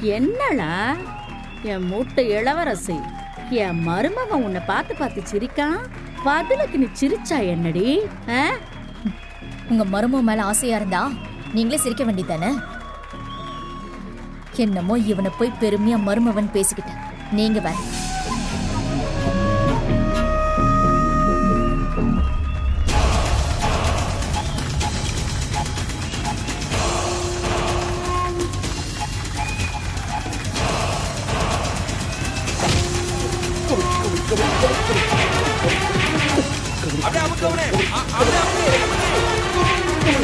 என்னடா என் மூட்டை இளவரசி என் மருமகன் உன்னை பார்த்து பார்த்து சிரிக்கான் பதிலுக்கு நீ சிரிச்சா என்னடி ஆ? உங்க மருமக மேல ஆசையா இருந்தா நீங்களே சிரிக்க வேண்டியதானே என்னமோ இவனை போய் பெருமையா மருமவன் பேசிக்கிட்டேன் நீங்க வேற அப்படியே அமுக்கவனே அ- அப்படியே அப்படியே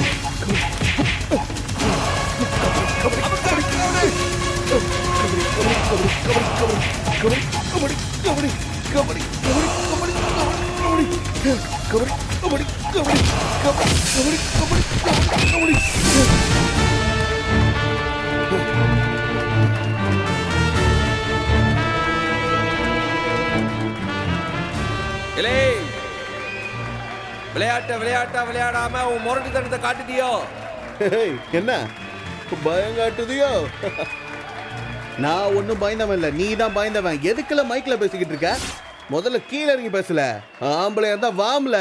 இலே விளையாட்ட விளையாட்டா விளையாடாம உன் முரட்டுத்தனத்தை காட்டுதியோ ஹேய், என்ன பயம் காட்டுதியோ நான் ஒன்றும் பயந்தவன் இல்லை நீ தான் பயந்தவன் எதுக்குள்ள மைக்ல பேசிக்கிட்டு இருக்க முதல்ல கீழே இறங்கி பேசல ஆம்பளை இருந்தா வாம்ல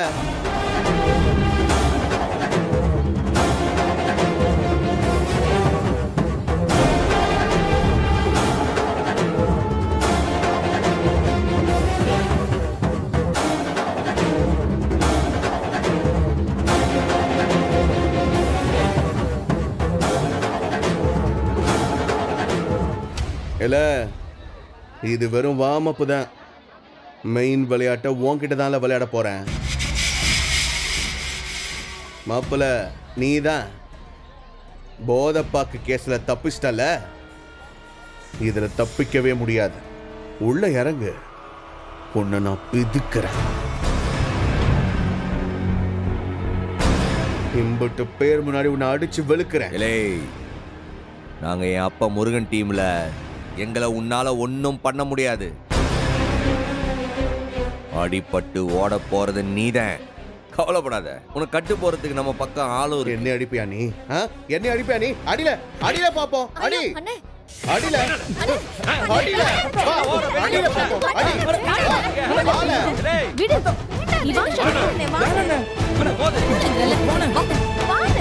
இல்ல இது வெறும் வார்ம் அப் தான் மெயின் விளையாட்டை உன்கிட்ட தான் விளையாட போறேன் மாப்பிள நீ தான் போதப்பாக்கு கேஸ்ல தப்பிச்சிட்டல இதுல தப்பிக்கவே முடியாது உள்ள இறங்கு உன்னை நான் பிதுக்கிறேன் இம்புட்டு பேர் முன்னாடி உன்னை அடிச்சு வெளுக்கிறேன் இலே நாங்க என் அப்பா முருகன் டீம்ல எங்களை உன்னால ஒன்றும் பண்ண முடியாது அடிபட்டு ஓட போறது நீதான் கவலைப்படாத உனக்கு கட்டு போறதுக்கு நம்ம பக்கம் ஆளும் இருக்கு என்ன அடிப்பியா நீ ஆ? என்ன அடிப்பியா நீ அடில அடில பாப்போம் அடி அண்ணே அடில அடில வா, அடில பாப்போம் அடி வால. இலே, விடு இவன் இவனை போது. வாடு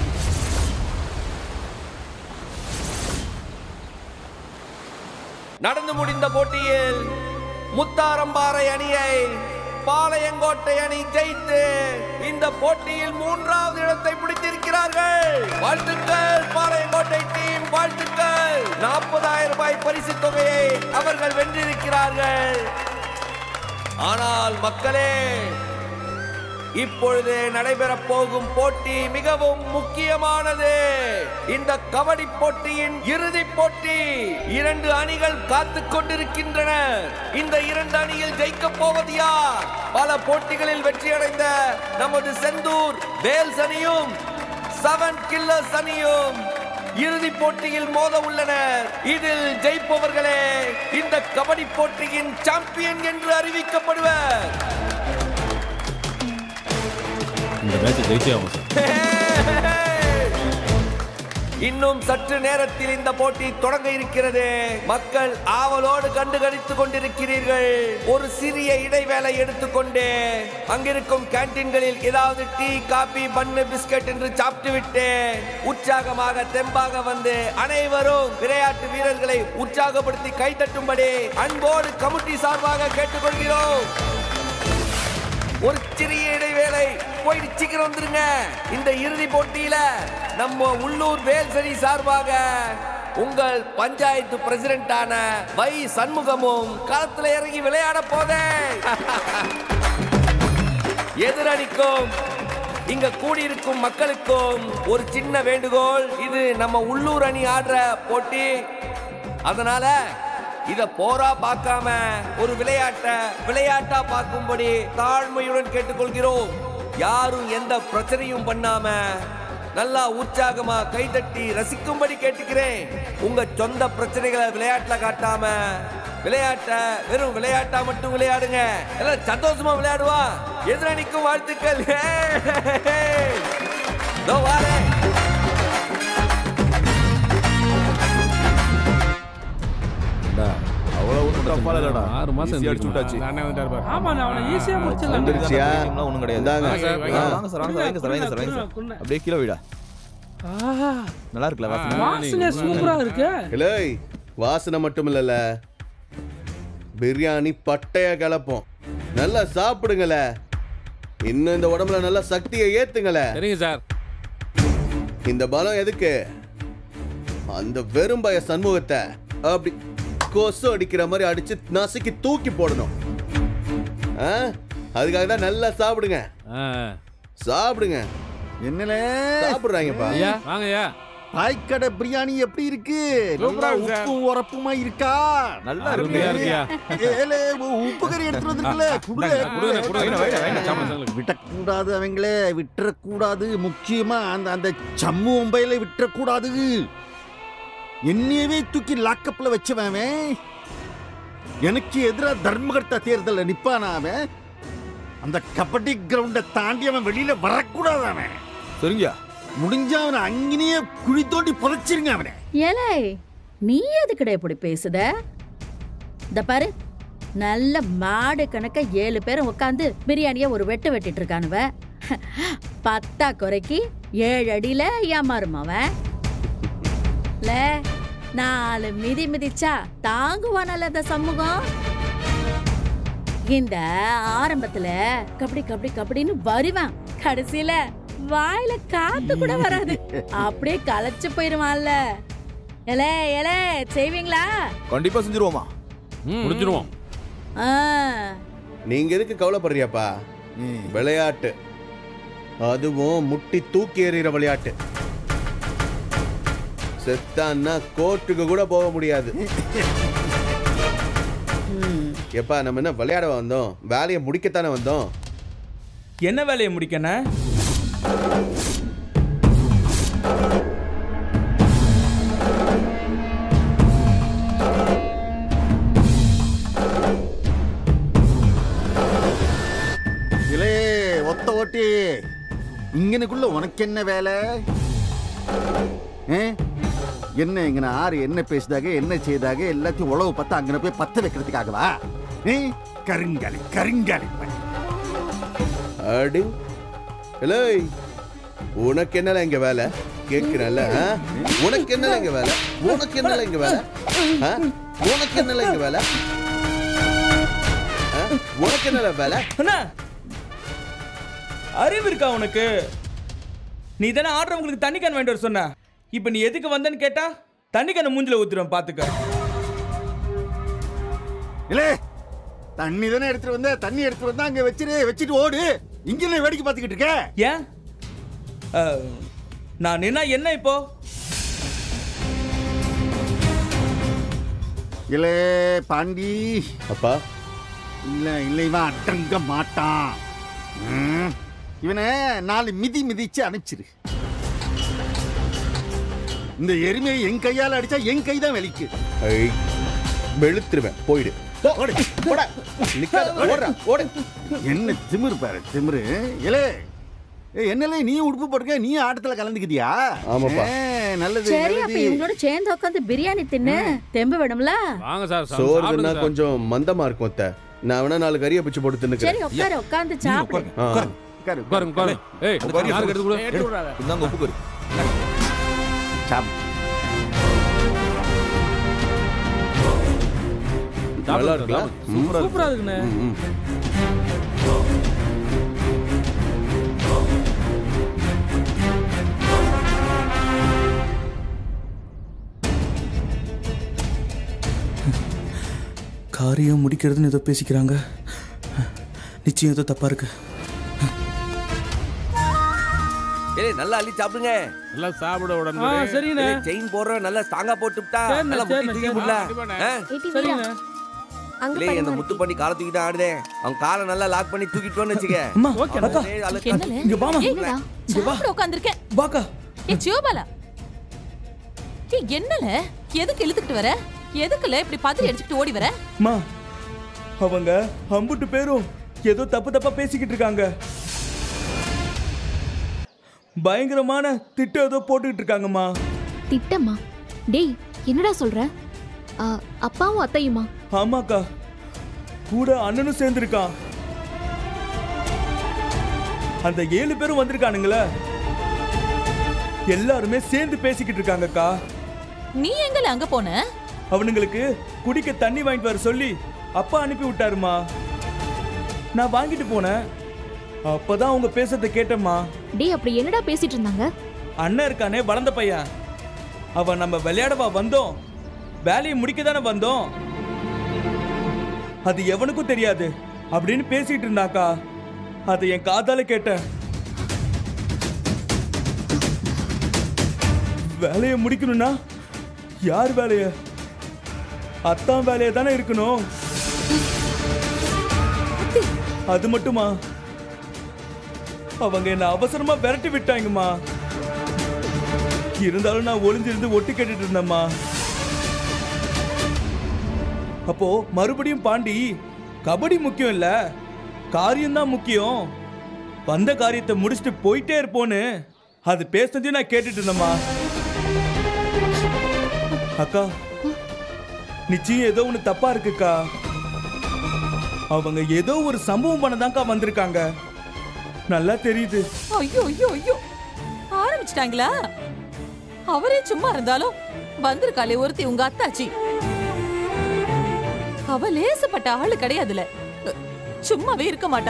நடந்து முடிந்த போட்டியில் முத்தாரம்பாறை அணியை பாளையங்கோட்டை அணி ஜெயித்து இந்த போட்டியில் மூன்றாவது இடத்தை பிடித்திருக்கிறார்கள் வாழ்த்துக்கள் பாளையங்கோட்டை டீம் வாழ்த்துக்கள் நாற்பதாயிரம் ரூபாய் பரிசு தொகையை அவர்கள் வென்றிருக்கிறார்கள் ஆனால் மக்களே இப்பொழுது நடைபெறப் போகும் போட்டி மிகவும் முக்கியமானது இந்த கபடி போட்டியின் இறுதிப் போட்டி இரண்டு அணிகள் காத்துக் கொண்டிருக்கின்றன இந்த இரண்டு அணியில் ஜெயிக்கப் போவது யார் பல போட்டிகளில் வெற்றியடைந்த நமது செந்தூர் வேல்ஸ் அணியும் செவன் கில்லர்ஸ் அணியும் இறுதிப் போட்டியில் மோத உள்ளனர் இதில் ஜெயிப்பவர்களே இந்த கபடி போட்டியின் சாம்பியன் என்று அறிவிக்கப்படுவர் இந்த மேட்ச் ஜெயிச்சே ஆகும் சார் இன்னும் சற்று நேரத்தில் இந்த போட்டி தொடங்க இருக்கிறது மக்கள் ஆவலோடு கண்டு கணித்துக் கொண்டிருக்கிறீர்கள் ஒரு சிறிய இடைவேளை எடுத்துக்கொண்டு அங்கிருக்கும் கேண்டீன்களில் ஏதாவது டீ காபி பன்னு பிஸ்கட் என்று சாப்பிட்டு விட்டு உற்சாகமாக தெம்பாக வந்து அனைவரும் விளையாட்டு வீரர்களை உற்சாகப்படுத்தி கைதட்டும்படி அன்போடு கமிட்டி சார்பாக கேட்டுக்கொள்கிறோம் ஒரு சிறிய இடைவேளை போயிட்டு சீக்கிரம் வந்துருங்க இந்த இறுதி போட்டியில நம்ம உள்ளூர் வேல்சரி சார்பாக உங்கள் பஞ்சாயத்து பிரசிடென்டான வை சண்முகமும் களத்துல இறங்கி விளையாட போதே எதிரணிக்கும் இங்க கூடியிருக்கும் மக்களுக்கும் ஒரு சின்ன வேண்டுகோள் இது நம்ம உள்ளூர் அணி ஆடுற போட்டி அதனால இத போரா பார்க்காம ஒரு விளையாட்ட விளையாட்டா பார்க்கும்படி தாழ்மையுடன் கேட்டுக்கொள்கிறோம் யாரும் எந்த பிரச்சனையும் பண்ணாம நல்லா உற்சாகமா கைதட்டி ரசிக்கும்படி கேட்டுக்கிறேன் உங்க சொந்த பிரச்சனைகளை விளையாட்டுல காட்டாம விளையாட்ட வெறும் விளையாட்டா மட்டும் விளையாடுங்க எல்லாம் சந்தோஷமா விளையாடுவா எதிரணிக்கும் வாழ்த்துக்கள் இதோ வாரேன் அவ்வளவு டஃப்பால இல்லடா ஆறு மாசம் Easy ஆ அடிச்சு விட்டாச்சு அண்ணே வந்துட்டாரு பாரு ஆமா நான் அவனை ஈஸியா முடிச்சிடலாம் வந்துருச்சியா ஒண்ணும் கிடையாது இந்தாங்க. வாங்க சார், ஆ. வாங்க சார் வாங்க சார் வைங்க சார் வைங்க சார் வைங்க சார் குள்ள, அப்படியே கீழே விடா ஆஹா நல்லா இருக்குல்ல வாசனை வாசனை சூப்பரா இருக்கு இலேய் வாசனை மட்டும் இல்லைல்ல பிரியாணி பட்டைய கலப்போம் நல்லா சாப்பிடுங்களே இன்னும் இந்த உடம்புல நல்லா சக்தியை ஏத்துங்களே சரிங்க சார் இந்த பலம் எதுக்கு அந்த வெறும்பய சண்முகத்தை அப்படி கொசு அடிக்கிற மாதிரி அடிச்சு நசுக்கி தூக்கி போடணும் ஆ? அதுக்காக தான் நல்லா சாப்பிடுங்க ஆ. சாப்பிடுங்க என்னலே சாப்பிடுறாங்கப்பா ஐயா வாங்க ஐயா பாய்க்கடை பிரியாணி எப்படி இருக்கு சூப்பரா நல்லா இருக்கு சார். உப்பும் உரப்புமா இருக்கா நல்லா அருமையா இருக்கு இருக்கியா ஏலே உப்பு கறி எடுத்துட்டு வந்திருக்கல குடுல கொடுங்க கொடுங்க வைங்க, வைங்க, சாப்பிடுங்க விட்டக்கூடாது அவங்களே விட்டுறக்கூடாது முக்கியமா அந்த அந்த சம்மு மும்பையில விட்டுறக்கூடாது என்னையவே தூக்கி லாக்கப்ல வச்சவன் அவன். எனக்கு எதிரா தர்மகர்த்தா தேர்தல்ல நிப்பானா அவன் அந்த கபடி கிரவுண்ட தாண்டி அவன் வெளியில வரக்கூடாது அவன் சரிங்கயா முடிஞ்சா அவனை அங்கேயே குழி தோண்டி புதைச்சிருங்க அவனை ஏலே நீ எதுக்குடா இப்படி பேசுத இந்த பாரு நல்ல மாடு கணக்க ஏழு பேரும் உட்காந்து பிரியாணிய ஒரு வெட்டு வெட்டிட்டு இருக்கானுவ பத்தா குறைக்கு ஏழு அடியில ஏமாறும் அவன் ல நாலு மிதி மிதிச்சா தாங்குவானல்ல இந்த சமூகம் இந்த ஆரம்பத்துல கபடி கபடி கபடின்னு வருவான் கடைசியில வாயில காத்து கூட வராது அப்படியே களைச்சு போயிருவான்ல எலே எலே செய்வீங்களா கண்டிப்பா செஞ்சிருவோமா முடிச்சிருவோம் ஆ, நீங்க எதுக்கு கவலைப்படுறியாப்பா விளையாட்டு அதுவும் முட்டி தூக்கி எறிகிற விளையாட்டு செத்தான்னா கோர்ட்டுக்கு கூட போக முடியாது ம். எப்பா நம்ம என்ன விளையாட வந்தோம் வேலையை முடிக்கத்தானே வந்தோம் என்ன வேலையை முடிக்கணும் இலே ஒத்த ஓட்டி இங்கனுக்குள்ள உனக்கு என்ன வேலை ஏ? என்ன இங்க ஆறு என்ன பேசுதாக என்ன செய்தாக எல்லாத்தையும் உழவு பார்த்து அங்கன போய் பத்த வைக்கிறதுக்காகவா ஏ? கருங்காலி கருங்காலி பையன். அடி இல்லை உனக்கு என்னல இங்க வேலை கேட்கிறேன்ல ஆ? உனக்கு என்னல இங்க வேலை உனக்கு என்னல இங்க வேலை ஆ? உனக்கு என்னல இங்க வேலை ஆ? உனக்கு என்னல வேலை அண்ணா அறிவு இருக்கா உனக்கு நீ தானே ஆடுறவங்களுக்கு தண்ணி கேன் வேண்டாம் சொன்ன இப்போ நீ எதுக்கு வந்தேன்னு கேட்டா தண்ணி கேனை மூஞ்சில ஊத்துறேன் பாத்துக்க இலே தண்ணி தானே எடுத்துட்டு வந்த தண்ணி எடுத்துட்டு வந்தா அங்க வச்சிரு வச்சுட்டு ஓடு இங்க என்ன வேடிக்கை பார்த்துக்கிட்டு இருக்க ஏன் அஹ், நான் நின்னா என்ன இப்போ இலே பாண்டி அப்பா இல்ல இல்ல இவன் அடங்க மாட்டான் ம். இவனை நாலு மிதி மிதிச்சு அனுப்பிச்சிரு இந்த எருமையை என் கையால அடிச்சா என் கை தான் வலிக்கு ஐ, வெளுத்துருவேன் போயிடு போ, ஓடு, போடா. நிக்காத, ஓடுறா, ஓடு. என்ன திமிரு பாரு திமிரு இலே ஏய், என்னலே நீ உடுப்பு போட்டுக்க நீ ஆட்டத்துல கலந்துக்கிட்டியா ஆமாப்பா. ஏ, நல்லது சரி அப்ப நல்லது இவங்களோட சேர்ந்து உட்காந்து பிரியாணி தின்னு தெம்பு வேணும்ல வாங்க சார் சா- சோறுனா சாப்பிடுங்க சார். கொஞ்சம் மந்தமா இருக்கும் அத்தை நான் வேணா நாலு கறியை பிச்சு போட்டு சரி தின்னுக்கிறேன் உட்காரு உட்காந்து சாப்பிடு ஆ. உட்காரு, உட்காருங்க உட்காருங்க ஏய் உட்காரு. யாருக்கு எடுத்து கொடு இந்தாங்க உப்பு கறி சாப்பிடு. நல்லா சாப்பிடுங்க, இருக்கலாம் சாப்பிடுங்க. ம், சூப்பரா இருக்குண்ணே ம், ம். காரியம் முடிக்கிறதுன்னு ஏதோ பேசிக்கிறாங்க நிச்சயம் ஏதோ தப்பா இருக்கு ஏய் நல்லா அள்ளி சாப்பிடுங்க நல்லா சாப்பிட ஆ உடனே சரிண்ணே செயின் போடுறோம் நல்லா ஸ்ட்ராங்கா போட்டுட்டா சரிண்ணே, நல்லா முட்டி சரிண்ணே, தூக்கி சரிண்ணே. விடல கண்டிப்பாண்ணே. ஆ? ஏட்டி வீரா சரிண்ணே அங்க இல்லையே அந்த பாருங்க முத்து பண்ணி காலை தூக்கிட்டு ஆடுதே அவன் காலை நல்லா லாக் பண்ணி தூக்கிட்டு வச்சுக்க அம்மா அக்கா அவனே அழு- என்னல இங்க வாமா என்னடா சாப்பிட உட்காந்துருக்கேன் வாக்கா ஏ சிவபாலா ஏய் என்னல எதுக்கு இழுத்துக்கிட்டு வர எதுக்குல இப்படி பதறி அடிச்சுக்கிட்டு ஓடி வர அம்மா அவங்க அம்புட்டு பேரும் ஏதோ தப்பு தப்பா பேசிக்கிட்டு இருக்காங்க பயங்கரமான திட்டம் ஏதோ போட்டுக்கிட்டு இருக்காங்கம்மா திட்டமா டேய் என்னடா சொல்ற ஆ, அப்பாவும் அத்தையுமா ஆமாக்கா கூட அண்ணனும் சேர்ந்திருக்கான் அந்த ஏழு பேரும் வந்திருக்கானுங்களே எல்லாருமே சேர்ந்து பேசிக்கிட்டு இருக்காங்கக்கா நீ எங்கல அங்க போன அவனுங்களுக்கு குடிக்க தண்ணி வாங்கிட்டு வர சொல்லி அப்பா அனுப்பி விட்டாருமா நான் வாங்கிட்டு போனேன் அப்பதான் அவங்க பேசுறத கேட்டேம்மா டேய் அப்படி என்னடா பேசிட்டு இருந்தாங்க அண்ணன் இருக்கானே வளர்ந்த பையன் அவன் நம்ம விளையாடவா வந்தோம் வேலையை முடிக்க தானே வந்தோம் அது எவனுக்கும் தெரியாது அப்படின்னு பேசிட்டு இருந்தாக்கா அதை என் காதால கேட்டேன் வேலையை முடிக்கணும்னா யார் வேலைய அத்தான் வேலையை தானே இருக்கணும் அது மட்டுமா அவங்க என்ன அவசரமா விரட்டி விட்டாங்கம்மா இருந்தாலும் நான் ஒளிஞ்சிருந்து ஒட்டு கேட்டுட்டு இருந்தேம்மா அப்போ மறுபடியும் பாண்டி கபடி முக்கியம் இல்ல காரியம் தான் முக்கியம் வந்த காரியத்தை முடிச்சுட்டு போயிட்டே இருப்போன்னு அது பேசுனதையும் நான் கேட்டுட்டு இருந்தேம்மா அக்கா நிச்சயம் ஏதோ ஒண்ணு தப்பா இருக்குக்கா அவங்க ஏதோ ஒரு சம்பவம் பண்ணதாக்கா வந்திருக்காங்க நல்லா தெரியுது ஐயோ ஐயோ ஐயோ ஆரம்பிச்சிட்டாங்களா அவரே சும்மா இருந்தாலும் வந்திருக்காளே ஒருத்தி உங்க அத்தாச்சி அவ லேசப்பட்ட ஆளு கிடையாதுல சும்மாவே இருக்க மாட்டா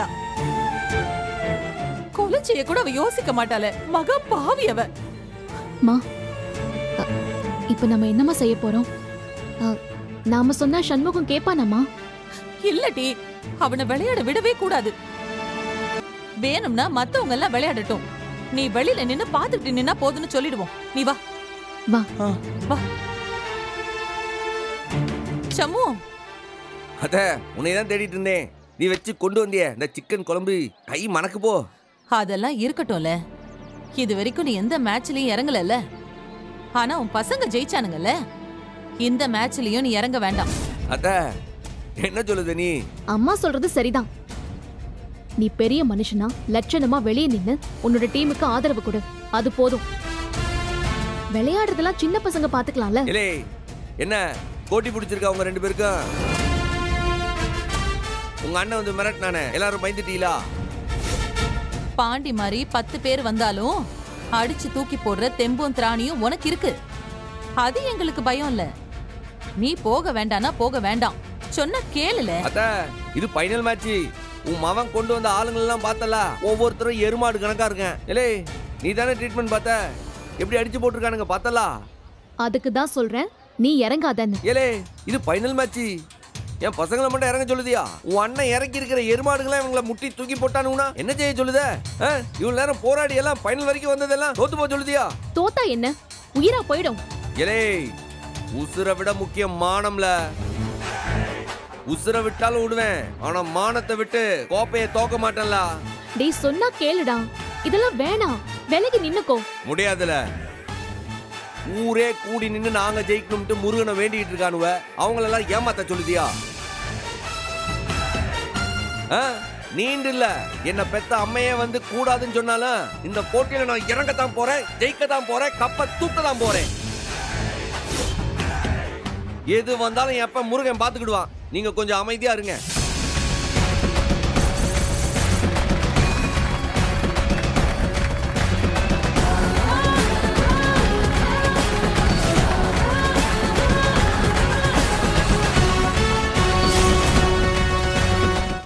கொலை செய்ய கூட அவ யோசிக்க மாட்டாள மகா பாவி அவ மா அ, இப்ப நம்ம என்னம்மா செய்ய போறோம் அ, நாம சொன்னா சண்முகம் கேப்பானாமா இல்லடி அவனை விளையாட விடவே கூடாது வேணும்னா மத்தவங்க எல்லாம் விளையாடட்டும் நீ வெளியில நின்னு பாத்துட்டு நின்னா போதும்னு சொல்லிடுவோம் நீ வா வா வா சம்மு அத உன்னை தான் தேடிட்டு இருந்தேன் நீ வச்சு கொண்டு வந்திய இந்த சிக்கன் குழம்பு கை மணக்கு போ அதெல்லாம் இருக்கட்டும்ல இது வரைக்கும் நீ எந்த மேட்ச்லயும் இறங்கலல்ல ஆனா உன் பசங்க ஜெயிச்சானுங்கல்ல இந்த மேட்ச்லயும் நீ இறங்க வேண்டாம் அத்த என்ன சொல்லுது நீ அம்மா சொல்றது சரிதான் நீ பெரிய மனுஷனா லட்சணமா வெளியே நின்னு உன்னோட டீமுக்கு ஆதரவு கொடு அது போதும் விளையாடுறதெல்லாம் சின்ன பசங்க பாத்துக்கலாம்ல இலே என்ன போட்டி பிடிச்சிருக்கா உங்க ரெண்டு பேருக்கும் உங்க அண்ணன் வந்து மிரட்டினானே எல்லாரும் பயந்துட்டீங்களா பாண்டி மாதிரி பத்து பேர் வந்தாலும் அடிச்சு தூக்கி போடுற தெம்பும் திராணியும் உனக்கு இருக்கு அது எங்களுக்கு பயம் இல்ல நீ போக வேண்டானா போக வேண்டாம் சொன்ன கேளுல அத்த இது ஃபைனல் மேட்ச் உன் மவன் கொண்டு வந்த ஆளுங்க எல்லாம் பார்த்தல ஒவ்வொருத்தரும் எருமாடு கணக்கா இருக்கேன் இலே நீ தானே ட்ரீட்மெண்ட் பார்த்த எப்படி அடிச்சு போட்டிருக்கானுங்க பார்த்தல அதுக்கு தான் சொல்றேன் நீ இறங்காதன்னு ஏலே இது ஃபைனல் மேட்ச் என் பசங்களை மட்டும் இறங்க சொல்லுதியா உன் அண்ணன் இறக்கி இருக்கிற எருமாடுகளாம் இவங்கள முட்டி தூக்கி போட்டானுங்கன்னா என்ன செய்ய சொல்லுத இவ்வளவு நேரம் போராடி எல்லாம் ஃபைனல் வரைக்கும் வந்ததெல்லாம் தோத்து போக சொல்லுதியா தோத்தா என்ன உயிரா போயிடும் ஏலே உசுரை விட முக்கியம் மானம்ல உசுரை விட்டாலும் விடுவேன் ஆனா மானத்தை விட்டு கோப்பையை தோக்க மாட்டேன்ல டேய் சொன்னா கேளுடா இதெல்லாம் வேணாம் விலகி நின்னுக்கோ முடியாதுல ஊரே கூடி நின்னு நாங்க ஜெயிக்கணும்ட்டு முருகனை வேண்டிட்டு இருக்கானுவ அவங்களெல்லாம் ஏமாத்த சொல்லுதியா ஆ? நீண்டு இல்ல என்ன பெத்த அம்மையே வந்து கூடாதுன்னு சொன்னாலும் இந்த போட்டியில நான் இறங்கத்தான் போறேன் ஜெயிக்கத்தான் போறேன் கப்ப தூக்கத்தான் போறேன் எது வந்தாலும் எப்ப முருகன் பாத்துக்கிடுவான் நீங்க கொஞ்சம் அமைதியா இருங்க